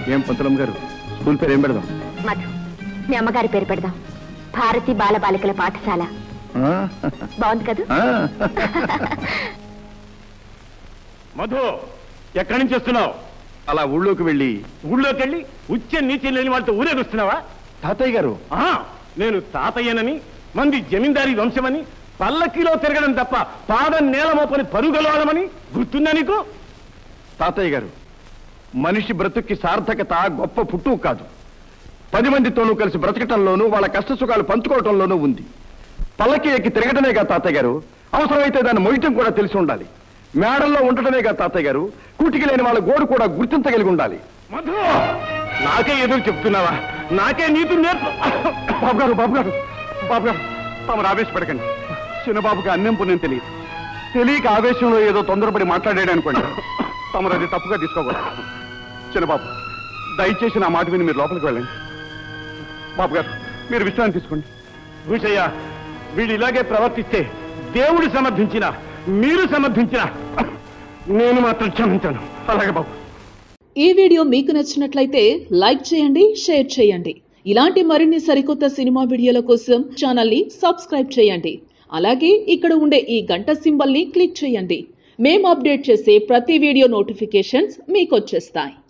ఏం పంతులం గారు స్కూల్ పేరు ఏం పెడదాం మధు మీ అమ్మగారి పేరు పెడదాం భారతి బాల బాలికల పాఠశాల ఆ? బాగుంది కదా ఆ? మధు ఎక్కడి నుంచి వస్తున్నావు అలా ఊళ్ళోకి వెళ్ళి ఊళ్ళోకి వెళ్ళి ఉచ్చ నీచి లేని వాళ్ళతో ఊరేగొస్తున్నావా తాతయ్య గారు ఆ, నేను తాతయ్యనని మంది జమీందారీ వంశమని పల్లకిలో తిరగడం తప్ప పాదం నేల మోపని పరుగలవాడమని గుర్తుందా నీకు తాతయ్య గారు మనిషి బ్రతుక్కి సార్థకత గొప్ప పుట్టు కాదు పది మందితోనూ కలిసి బ్రతకటంలోనూ వాళ్ళ కష్ట సుఖాలు పంచుకోవటంలోనూ ఉంది పల్లకి ఎక్కి తిరగటమేగా తాతయ్య గారు అవసరమైతే దాన్ని మొయ్యటం కూడా తెలిసి ఉండాలి మేడల్లో ఉండటమేగా తాతయ్య గారు కూటికి లేని వాళ్ళ గోడు కూడా గుర్తించగలిగి ఉండాలి మధు నాకే ఎదురు చెప్తున్నావా నాకే నీతి నేర్పు బాబు గారు బాబు గారు బాబు గారు తమరు ఆవేశపడకండి చిన్నబాబుకి అన్నం పుణ్యం తెలియదు తెలియక ఆవేశంలో ఏదో తొందరపడి మాట్లాడాడు అనుకోండి తమరు అది తప్పుగా తీసుకోకూడదు చిన్నబాబు దయచేసి నా మాట విని మీరు లోపలికి వెళ్ళండి బాబు గారు మీరు విశ్రాంతి తీసుకోండి భూషయ్య వీళ్ళు ఇలాగే ప్రవర్తిస్తే దేవుడు సమర్థించిన మీరు సమర్థించిన నేను మాత్రం క్షమించాను అలాగే బాబు ఈ వీడియో మీకు నచ్చినట్లయితే లైక్ చేయండి షేర్ చేయండి ఇలాంటి మరిన్ని సరికొత్త సినిమా వీడియోల కోసం ఛానల్ని సబ్స్క్రైబ్ చేయండి అలాగే ఇక్కడ ఉండే ఈ గంట సింబల్ని క్లిక్ చేయండి మేము అప్డేట్ చేసే ప్రతి వీడియో నోటిఫికేషన్స్ మీకు వచ్చేస్తాయి